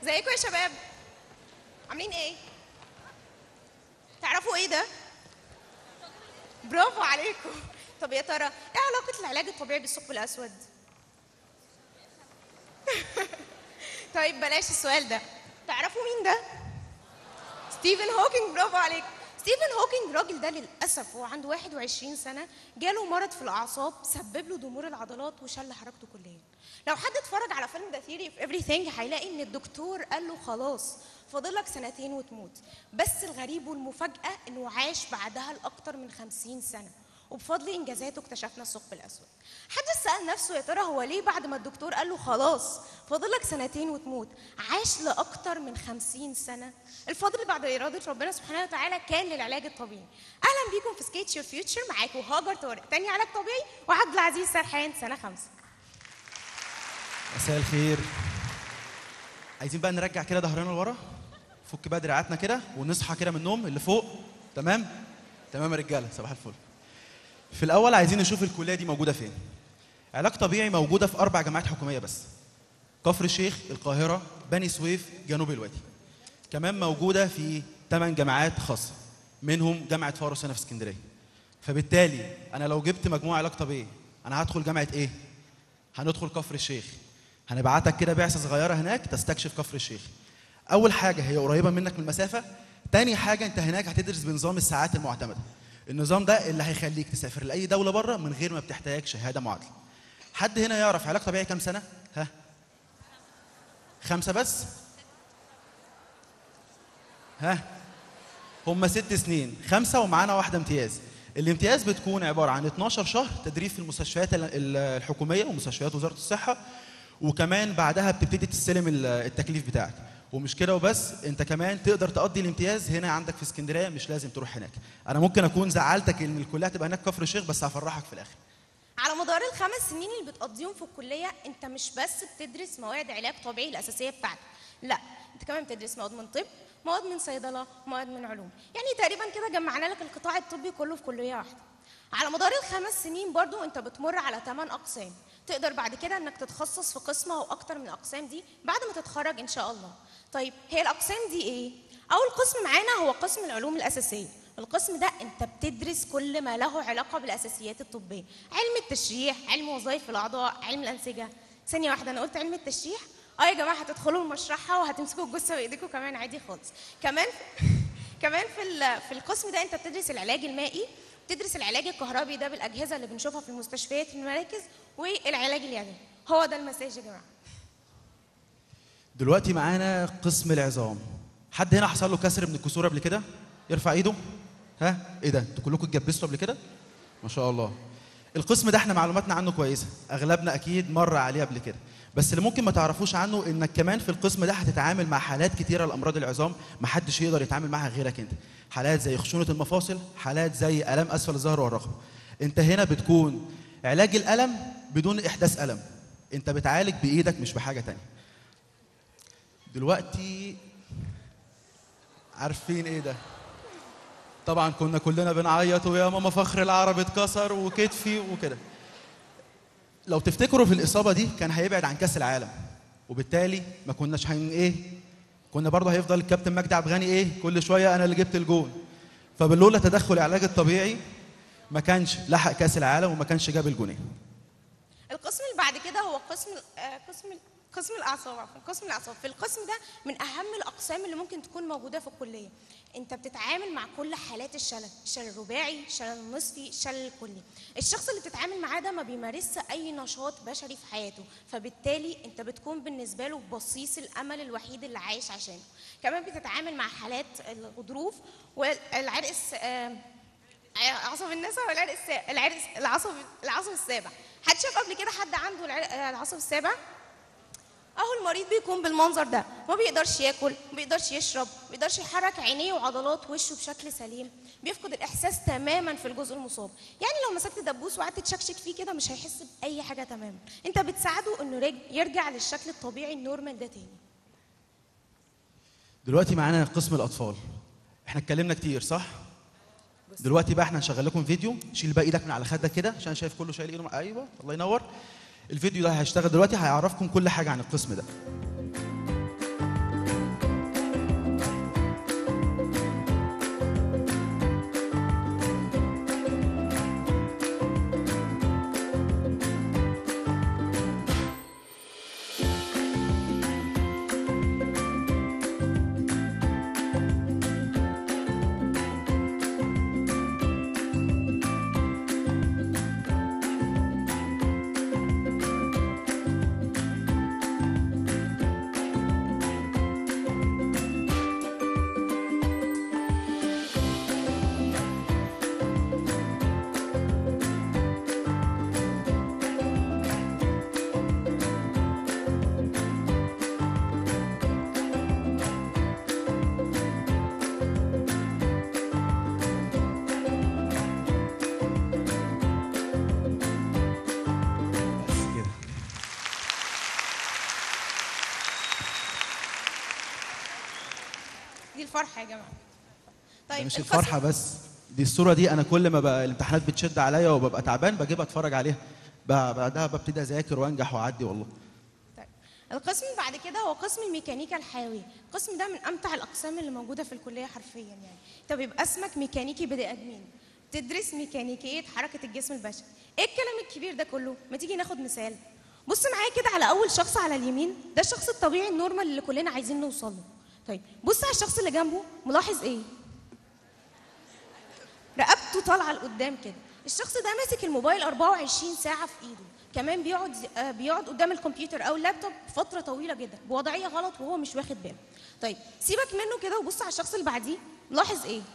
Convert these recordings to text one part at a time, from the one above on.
ازيكم يا شباب عاملين ايه تعرفوا ايه ده برافو عليكم طب يا ترى ايه علاقه العلاج الطبيعي بالثقب الاسود طيب بلاش السؤال ده تعرفوا مين ده ستيفن هوكينج برافو عليك ستيفن هوكينج الراجل ده للاسف هو عنده 21 سنه جاله مرض في الاعصاب سبب له ضمور العضلات وشل حركته كليا لو حد اتفرج على فيلم ذا ثيري اوف everything هيلاقي ان الدكتور قال له خلاص فاضل لك سنتين وتموت بس الغريب والمفاجاه انه عاش بعدها لاكثر من 50 سنه وبفضل انجازاته اكتشفنا الثقب الاسود حد سال نفسه يا ترى هو ليه بعد ما الدكتور قال له خلاص فاضل لك سنتين وتموت عاش لاكتر من 50 سنه الفضل بعد اراده ربنا سبحانه وتعالى كان للعلاج الطبيعي اهلا بيكم في سكيتش يور فيوتشر معاكم هاجر طارق تاني علاج طبيعي وعبد العزيز سرحان سنه خمسه مساء الخير عايزين بقى نرجع كده ظهرنا لورا فك بقى دراعاتنا كده ونصحى كده من النوم اللي فوق تمام تمام يا رجاله صباح الفل في الاول عايزين نشوف الكليه دي موجوده فين علاج طبيعي موجوده في اربع جامعات حكوميه بس كفر الشيخ القاهره بني سويف جنوب الوادي كمان موجوده في ثمان جامعات خاصه منهم جامعه فاروس هنا في اسكندريه فبالتالي انا لو جبت مجموعه علاج طبيعي انا هدخل جامعه ايه هندخل كفر الشيخ هنبعتك كده بعثه صغيره هناك تستكشف كفر الشيخ اول حاجه هي قريبه منك من المسافه تاني حاجه انت هناك هتدرس بنظام الساعات المعتمده النظام ده اللي هيخليك تسافر لاي دوله بره من غير ما بتحتاج شهاده معادله حد هنا يعرف علاج طبيعي كام سنه ها خمسه بس ها هم ست سنين خمسه ومعانا واحده امتياز الامتياز بتكون عباره عن 12 شهر تدريب في المستشفيات ال- ال- الحكوميه ومستشفيات وزاره الصحه وكمان بعدها بتبتدي تستلم ال- التكليف بتاعك ومش كده وبس انت كمان تقدر تقضي الامتياز هنا عندك في اسكندريه مش لازم تروح هناك انا ممكن اكون زعلتك ان الكليه هتبقى هناك كفر الشيخ بس هفرحك في الاخر على مدار الخمس سنين اللي بتقضيهم في الكليه انت مش بس بتدرس مواد علاج طبيعي الاساسيه بتاعتك لا انت كمان بتدرس مواد من طب مواد من صيدله مواد من علوم يعني تقريبا كده جمعنا لك القطاع الطبي كله في كليه واحده على مدار الخمس سنين برضو انت بتمر على ثمان اقسام تقدر بعد كده انك تتخصص في قسم او اكتر من الاقسام دي بعد ما تتخرج ان شاء الله طيب هي الاقسام دي ايه اول قسم معانا هو قسم العلوم الاساسيه القسم ده انت بتدرس كل ما له علاقه بالاساسيات الطبيه علم التشريح علم وظائف الاعضاء علم الانسجه ثانيه واحده انا قلت علم التشريح اه يا جماعه هتدخلوا المشرحه وهتمسكوا الجثه بايديكم كمان عادي خالص كمان كمان في ال- في القسم ده انت بتدرس العلاج المائي بتدرس العلاج الكهربي ده بالاجهزه اللي بنشوفها في المستشفيات في المراكز والعلاج اليدوي هو ده المساج يا جماعه دلوقتي معانا قسم العظام حد هنا حصل له كسر من الكسور قبل كده يرفع ايده ها ايه ده انتوا كلكم اتجبستوا قبل كده ما شاء الله القسم ده احنا معلوماتنا عنه كويسه اغلبنا اكيد مر عليه قبل كده بس اللي ممكن ما تعرفوش عنه انك كمان في القسم ده هتتعامل مع حالات كتيره لامراض العظام ما حدش يقدر يتعامل معاها غيرك انت حالات زي خشونه المفاصل حالات زي الام اسفل الظهر والرقبه انت هنا بتكون علاج الالم بدون احداث الم انت بتعالج بايدك مش بحاجه تانية دلوقتي عارفين ايه ده طبعا كنا كلنا بنعيط ويا ماما فخر العرب اتكسر وكتفي وكده لو تفتكروا في الاصابه دي كان هيبعد عن كاس العالم وبالتالي ما كناش هن ايه كنا برضه هيفضل الكابتن مجدي عبد الغني ايه كل شويه انا اللي جبت الجول فباللولا تدخل العلاج الطبيعي ما كانش لحق كاس العالم وما كانش جاب الجونين القسم اللي بعد كده هو قسم آه، قسم قسم الاعصاب عفوا قسم الاعصاب في القسم ده من اهم الاقسام اللي ممكن تكون موجوده في الكليه انت بتتعامل مع كل حالات الشلل الشلل الرباعي الشلل النصفي الشلل الكلي الشخص اللي بتتعامل معاه ده ما بيمارسش اي نشاط بشري في حياته فبالتالي انت بتكون بالنسبه له بصيص الامل الوحيد اللي عايش عشانه كمان بتتعامل مع حالات الغضروف والعرق الس- آه، عصب النسا والعرق السابع العرق العصب العصب السابع حد شاف قبل كده حد عنده العرق العصب السابع اهو المريض بيكون بالمنظر ده ما بيقدرش ياكل ما بيقدرش يشرب ما بيقدرش يحرك عينيه وعضلات وشه بشكل سليم بيفقد الاحساس تماما في الجزء المصاب يعني لو مسكت دبوس وقعدت تشكشك فيه كده مش هيحس باي حاجه تماما انت بتساعده انه رج- يرجع للشكل الطبيعي النورمال ده تاني دلوقتي معانا قسم الاطفال احنا اتكلمنا كتير صح دلوقتي بقى احنا هنشغل لكم فيديو شيل بقى ايدك من على خدك كده عشان شايف كله شايل ايده مع- ايوه الله ينور الفيديو ده هيشتغل دلوقتي هيعرفكم كل حاجه عن القسم ده فرحه يا جماعه ده طيب مش القسم- الفرحه بس دي الصوره دي انا كل ما بقى الامتحانات بتشد عليا وببقى تعبان بجيبها اتفرج عليها بقى- بعدها ببتدي اذاكر وانجح واعدي والله طيب القسم اللي بعد كده هو قسم الميكانيكا الحيويه القسم ده من امتع الاقسام اللي موجوده في الكليه حرفيا يعني انت بيبقى اسمك ميكانيكي بني ادمين تدرس ميكانيكيه حركه الجسم البشري ايه الكلام الكبير ده كله ما تيجي ناخد مثال بص معايا كده على اول شخص على اليمين ده الشخص الطبيعي النورمال اللي كلنا عايزين نوصل له طيب بص على الشخص اللي جنبه ملاحظ ايه رقبته طالعه لقدام كده الشخص ده ماسك الموبايل 24 ساعه في ايده كمان بيقعد آه، بيقعد قدام الكمبيوتر او اللابتوب فتره طويله جدا بوضعيه غلط وهو مش واخد باله طيب سيبك منه كده وبص على الشخص اللي بعديه لاحظ ايه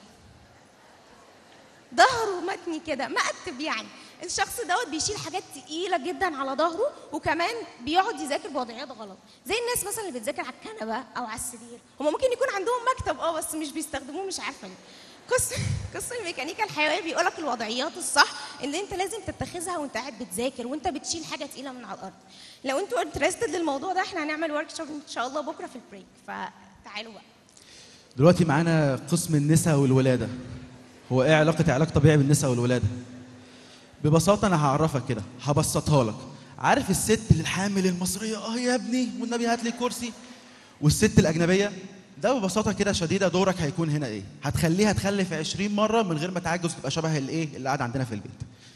ظهره متني كده مقتب يعني الشخص دوت بيشيل حاجات تقيله جدا على ظهره وكمان بيقعد يذاكر بوضعيات غلط زي الناس مثلا اللي بتذاكر على الكنبه او على السرير هم ممكن يكون عندهم مكتب اه بس مش بيستخدموه مش عارفه ليه قسم قسم الميكانيكا الحيويه بيقول لك الوضعيات الصح اللي انت لازم تتخذها وانت قاعد بتذاكر وانت بتشيل حاجه تقيله من على الارض لو انتوا انترستد للموضوع ده احنا هنعمل ورك شوب ان شاء الله بكره في البريك فتعالوا بقى دلوقتي معانا قسم النساء والولاده هو ايه علاقه علاج طبيعي بالنساء والولاده ببساطه انا هعرفك كده هبسطها لك عارف الست الحامل المصريه اه يا ابني والنبي هات لي كرسي والست الاجنبيه ده ببساطه كده شديده دورك هيكون هنا ايه هتخليها تخلف 20 مره من غير ما تعجز تبقى شبه الايه اللي قاعد عندنا في البيت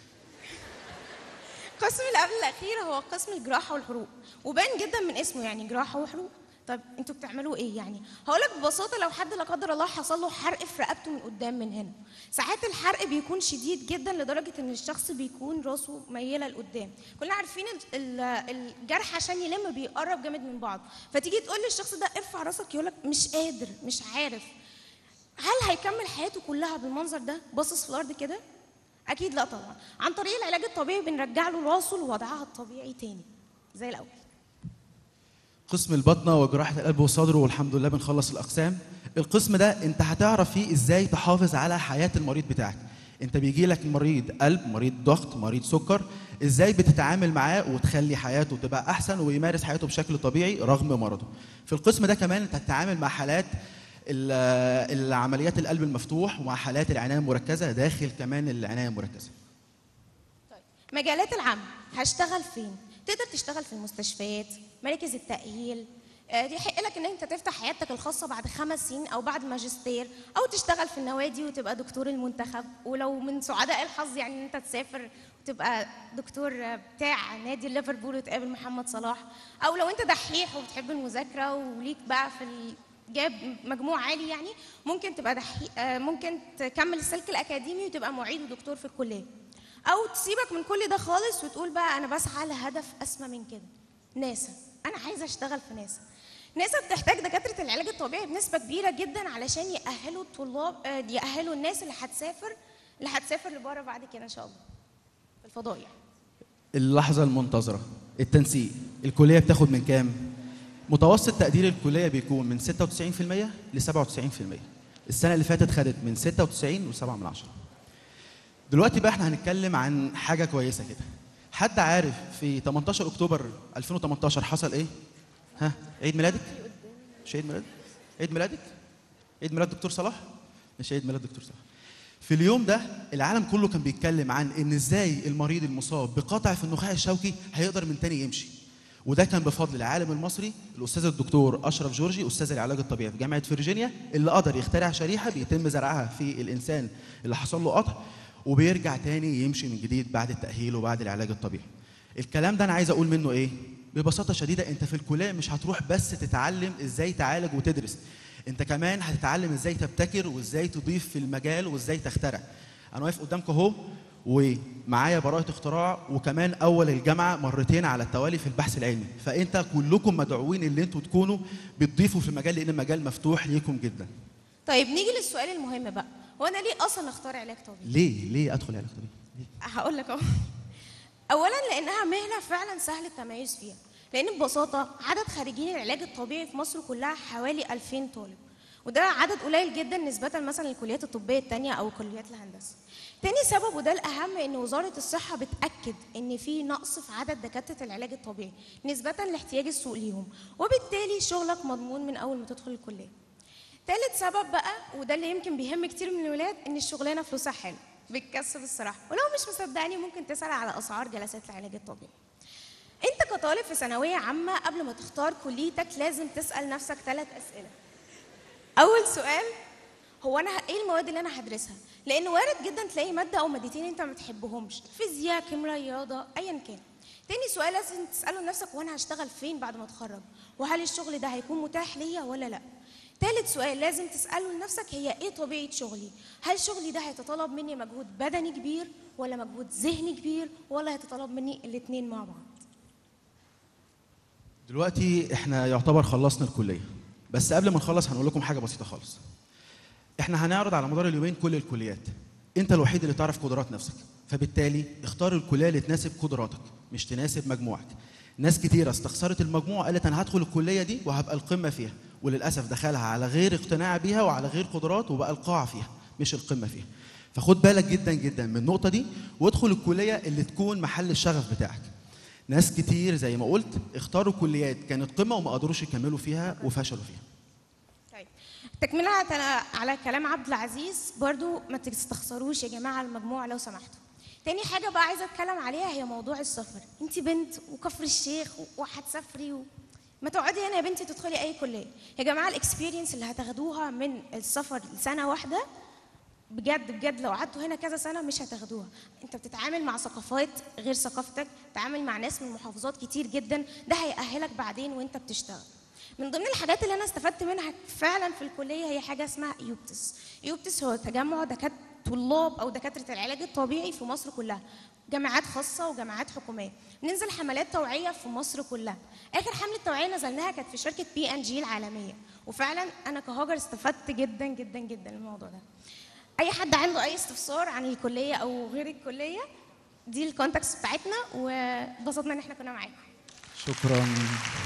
القسم اللي قبل الاخير هو قسم الجراحه والحروق وبان جدا من اسمه يعني جراحه وحروق طب انتوا بتعملوا ايه يعني هقول لك ببساطه لو حد لا قدر الله حصل له حرق في رقبته من قدام من هنا ساعات الحرق بيكون شديد جدا لدرجه ان الشخص بيكون راسه ميله لقدام كلنا عارفين ال- ال- الجرح عشان يلم بيقرب جامد من بعض فتيجي تقول للشخص ده ارفع راسك يقول لك مش قادر مش عارف هل هيكمل حياته كلها بالمنظر ده باصص في الارض كده اكيد لا طبعا عن طريق العلاج الطبيعي بنرجع له راسه لوضعها الطبيعي تاني زي الاول قسم البطنه وجراحه القلب والصدر والحمد لله بنخلص الاقسام القسم ده انت هتعرف فيه ازاي تحافظ على حياه المريض بتاعك انت بيجي لك مريض قلب مريض ضغط مريض سكر ازاي بتتعامل معاه وتخلي حياته تبقى احسن ويمارس حياته بشكل طبيعي رغم مرضه في القسم ده كمان انت هتتعامل مع حالات ال- العمليات القلب المفتوح ومع حالات العنايه المركزه داخل كمان العنايه المركزه طيب مجالات العمل هشتغل فين تقدر تشتغل في المستشفيات مراكز التأهيل آه، يحق لك ان انت تفتح عيادتك الخاصه بعد خمس سنين او بعد ماجستير او تشتغل في النوادي وتبقى دكتور المنتخب ولو من سعداء الحظ يعني ان انت تسافر وتبقى دكتور آه، بتاع نادي ليفربول وتقابل محمد صلاح او لو انت دحيح وبتحب المذاكره وليك بقى في ال... جاب مجموع عالي يعني ممكن تبقى دحيح آه، ممكن تكمل السلك الاكاديمي وتبقى معيد ودكتور في الكليه او تسيبك من كل ده خالص وتقول بقى انا بسعى لهدف اسمى من كده ناسا انا عايزه اشتغل في ناسا ناسا بتحتاج دكاتره العلاج الطبيعي بنسبه كبيره جدا علشان يأهلوا الطلاب آه، يأهلوا الناس اللي هتسافر اللي هتسافر لبره بعد كده ان شاء الله في الفضاء يعني اللحظة المنتظرة التنسيق الكلية بتاخد من كام؟ متوسط تقدير الكلية بيكون من 96% ل 97% السنة اللي فاتت خدت من 96 و7 من عشرة دلوقتي بقى احنا هنتكلم عن حاجة كويسة كده حد عارف في 18 أكتوبر 2018 حصل إيه؟ ها؟ عيد ميلادك؟ مش عيد ميلادك؟ عيد ميلادك؟ عيد ميلاد دكتور صلاح؟ مش عيد ميلاد دكتور صلاح في اليوم ده العالم كله كان بيتكلم عن ان ازاي المريض المصاب بقطع في النخاع الشوكي هيقدر من تاني يمشي وده كان بفضل العالم المصري الاستاذ الدكتور اشرف جورجي استاذ العلاج الطبيعي في جامعه فيرجينيا اللي قدر يخترع شريحه بيتم زرعها في الانسان اللي حصل له قطع وبيرجع تاني يمشي من جديد بعد التاهيل وبعد العلاج الطبيعي الكلام ده انا عايز اقول منه ايه ببساطه شديده انت في الكليه مش هتروح بس تتعلم ازاي تعالج وتدرس انت كمان هتتعلم ازاي تبتكر وازاي تضيف في المجال وازاي تخترع انا واقف قدامكم اهو ومعايا براءة اختراع وكمان أول الجامعة مرتين على التوالي في البحث العلمي فأنت كلكم مدعوين اللي انتوا تكونوا بتضيفوا في المجال لأن المجال مفتوح ليكم جدا طيب نيجي للسؤال المهم بقى هو انا ليه اصلا اختار علاج طبيعي ليه ليه أدخل علاج طبيعي ليه؟ هقول لك اهو اولا لانها مهنه فعلا سهل التميز فيها لان ببساطه عدد خريجين العلاج الطبيعي في مصر كلها حوالي 2000 طالب وده عدد قليل جدا نسبة مثلا للكليات الطبية التانية أو كليات الهندسة. تاني سبب وده الأهم إن وزارة الصحة بتأكد إن في نقص في عدد دكاترة العلاج الطبيعي نسبة لاحتياج السوق ليهم، وبالتالي شغلك مضمون من أول ما تدخل الكلية. تالت سبب بقى وده اللي يمكن بيهم كتير من الولاد ان الشغلانه فلوسها حلو بتكسب الصراحه ولو مش مصدقني ممكن تسال على اسعار جلسات العلاج الطبيعي انت كطالب في ثانويه عامه قبل ما تختار كليتك لازم تسال نفسك ثلاث اسئله اول سؤال هو انا ه- ايه المواد اللي انا هدرسها لان وارد جدا تلاقي ماده او مادتين انت ما بتحبهمش فيزياء كيمياء رياضه ايا كان تاني سؤال لازم تساله لنفسك وانا هشتغل فين بعد ما اتخرج وهل الشغل ده هيكون متاح ليا ولا لا تالت سؤال لازم تساله لنفسك هي ايه طبيعه شغلي هل شغلي ده هيتطلب مني مجهود بدني كبير ولا مجهود ذهني كبير ولا هيتطلب مني الاثنين مع بعض دلوقتي احنا يعتبر خلصنا الكليه بس قبل ما نخلص هنقول لكم حاجه بسيطه خالص احنا هنعرض على مدار اليومين كل الكليات انت الوحيد اللي تعرف قدرات نفسك فبالتالي اختار الكليه اللي تناسب قدراتك مش تناسب مجموعك ناس كتيرة استخسرت المجموع قالت انا هدخل الكليه دي وهبقى القمه فيها وللاسف دخلها على غير اقتناع بيها وعلى غير قدرات وبقى القاع فيها مش القمه فيها فخد بالك جدا جدا من النقطه دي وادخل الكليه اللي تكون محل الشغف بتاعك ناس كتير زي ما قلت اختاروا كليات كانت قمه وما قدروش يكملوا فيها وفشلوا فيها طيب تكملة على على كلام عبد العزيز برضو ما تستخسروش يا جماعة المجموع لو سمحتوا تاني حاجة بقى عايزة اتكلم عليها هي موضوع السفر انت بنت وكفر الشيخ وهتسافري و... ما تقعدي هنا يا بنتي تدخلي اي كلية يا جماعة الاكسبيرينس اللي هتاخدوها من السفر لسنة واحدة بجد بجد لو قعدتوا هنا كذا سنه مش هتاخدوها انت بتتعامل مع ثقافات غير ثقافتك بتتعامل مع ناس من محافظات كتير جدا ده هيأهلك بعدين وانت بتشتغل من ضمن الحاجات اللي انا استفدت منها فعلا في الكليه هي حاجه اسمها يوبتس يوبتس هو تجمع دكاتره طلاب او دكاتره العلاج الطبيعي في مصر كلها جامعات خاصه وجامعات حكوميه ننزل حملات توعيه في مصر كلها اخر حمله توعيه نزلناها كانت في شركه بي ان جي العالميه وفعلا انا كهاجر استفدت جدا جدا جدا من الموضوع ده اي حد عنده اي استفسار عن الكليه او غير الكليه دي الكونتاكس بتاعتنا وانبسطنا ان احنا كنا معاكم شكرا